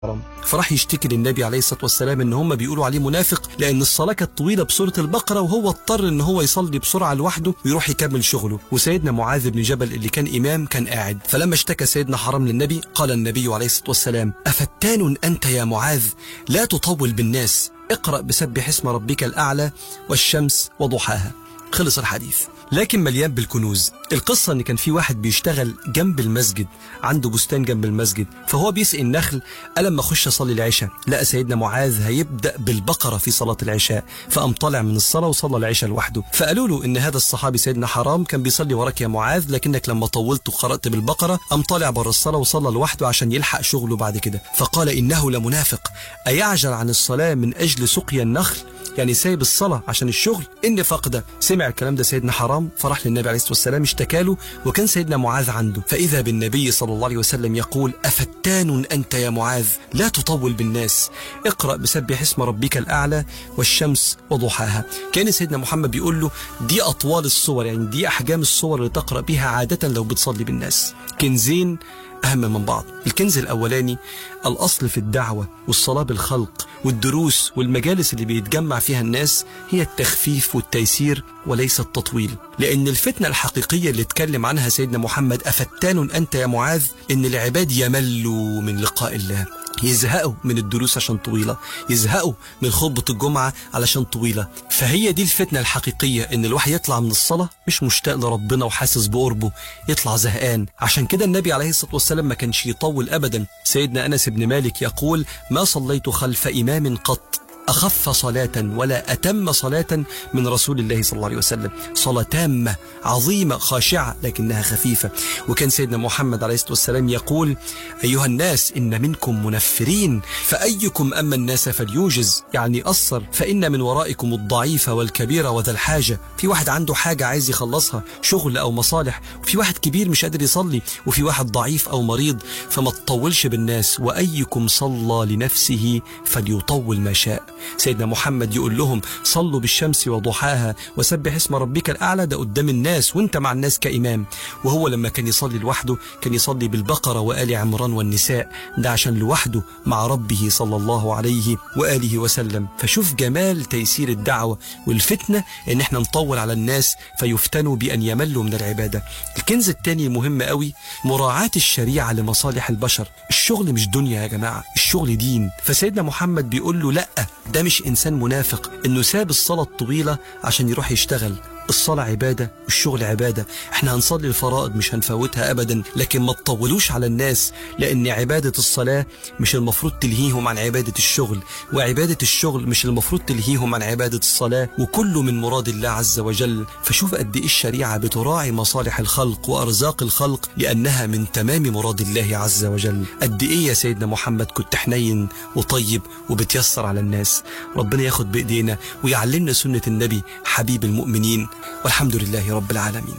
فراح يشتكي للنبي عليه الصلاه والسلام ان هم بيقولوا عليه منافق لان الصلاه كانت طويله بسوره البقره وهو اضطر ان هو يصلي بسرعه لوحده ويروح يكمل شغله وسيدنا معاذ بن جبل اللي كان امام كان قاعد فلما اشتكى سيدنا حرام للنبي قال النبي عليه الصلاه والسلام افتان انت يا معاذ لا تطول بالناس اقرا بسبح اسم ربك الاعلى والشمس وضحاها خلص الحديث لكن مليان بالكنوز القصة ان كان في واحد بيشتغل جنب المسجد عنده بستان جنب المسجد فهو بيسقي النخل قال لما اخش اصلي العشاء لقى سيدنا معاذ هيبدا بالبقره في صلاه العشاء فقام طالع من الصلاه وصلى العشاء لوحده فقالوا له ان هذا الصحابي سيدنا حرام كان بيصلي وراك يا معاذ لكنك لما طولت وقرات بالبقره قام طالع بره الصلاه وصلى لوحده عشان يلحق شغله بعد كده فقال انه لمنافق ايعجل عن الصلاه من اجل سقيا النخل يعني سايب الصلاة عشان الشغل إن فقده سمع الكلام ده سيدنا حرام فراح للنبي عليه الصلاة والسلام اشتكى له وكان سيدنا معاذ عنده فإذا بالنبي صلى الله عليه وسلم يقول أفتان أنت يا معاذ لا تطول بالناس اقرأ بسبح اسم ربك الأعلى والشمس وضحاها كان سيدنا محمد بيقول له دي أطوال الصور يعني دي أحجام الصور اللي تقرأ بها عادة لو بتصلي بالناس كنزين أهم من بعض الكنز الأولاني الأصل في الدعوة والصلاة بالخلق والدروس والمجالس اللي بيتجمع فيها الناس هي التخفيف والتيسير وليس التطويل لأن الفتنة الحقيقية اللي اتكلم عنها سيدنا محمد أفتان أنت يا معاذ إن العباد يملوا من لقاء الله يزهقوا من الدروس عشان طويلة يزهقوا من خطبة الجمعة علشان طويلة فهي دي الفتنة الحقيقية ان الواحد يطلع من الصلاة مش مشتاق لربنا وحاسس بقربه يطلع زهقان عشان كده النبي عليه الصلاة والسلام ما كانش يطول ابدا سيدنا انس بن مالك يقول ما صليت خلف امام قط أخف صلاة ولا أتم صلاة من رسول الله صلى الله عليه وسلم صلاة تامة عظيمة خاشعة لكنها خفيفة وكان سيدنا محمد عليه الصلاة والسلام يقول أيها الناس إن منكم منفرين فأيكم أما الناس فليوجز يعني أصر فإن من ورائكم الضعيف والكبير وذا الحاجة في واحد عنده حاجة عايز يخلصها شغل أو مصالح وفي واحد كبير مش قادر يصلي وفي واحد ضعيف أو مريض فما تطولش بالناس وأيكم صلى لنفسه فليطول ما شاء سيدنا محمد يقول لهم صلوا بالشمس وضحاها وسبح اسم ربك الأعلى ده قدام الناس وانت مع الناس كإمام وهو لما كان يصلي لوحده كان يصلي بالبقرة وآل عمران والنساء ده عشان لوحده مع ربه صلى الله عليه وآله وسلم فشوف جمال تيسير الدعوة والفتنة ان احنا نطول على الناس فيفتنوا بأن يملوا من العبادة الكنز التاني مهم قوي مراعاة الشريعة لمصالح البشر الشغل مش دنيا يا جماعة الشغل دين فسيدنا محمد بيقول له لأ ده مش إنسان منافق إنه ساب الصلاة الطويلة عشان يروح يشتغل الصلاة عبادة والشغل عبادة احنا هنصلي الفرائض مش هنفوتها أبدا لكن ما تطولوش على الناس لأن عبادة الصلاة مش المفروض تلهيهم عن عبادة الشغل وعبادة الشغل مش المفروض تلهيهم عن عبادة الصلاة وكله من مراد الله عز وجل فشوف قد إيه الشريعة بتراعي مصالح الخلق وأرزاق الخلق لأنها من تمام مراد الله عز وجل قد إيه يا سيدنا محمد كنت حنين وطيب وبتيسر على الناس ربنا ياخد بإيدينا ويعلمنا سنة النبي حبيب المؤمنين والحمد لله رب العالمين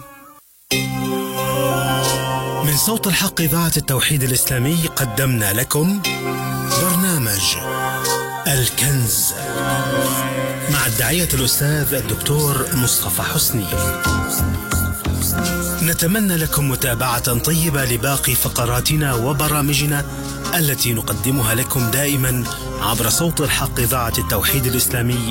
من صوت الحق إذاعة التوحيد الإسلامي قدمنا لكم برنامج الكنز مع الداعية الأستاذ الدكتور مصطفى حسني نتمنى لكم متابعة طيبة لباقي فقراتنا وبرامجنا التي نقدمها لكم دائما عبر صوت الحق إذاعة التوحيد الإسلامي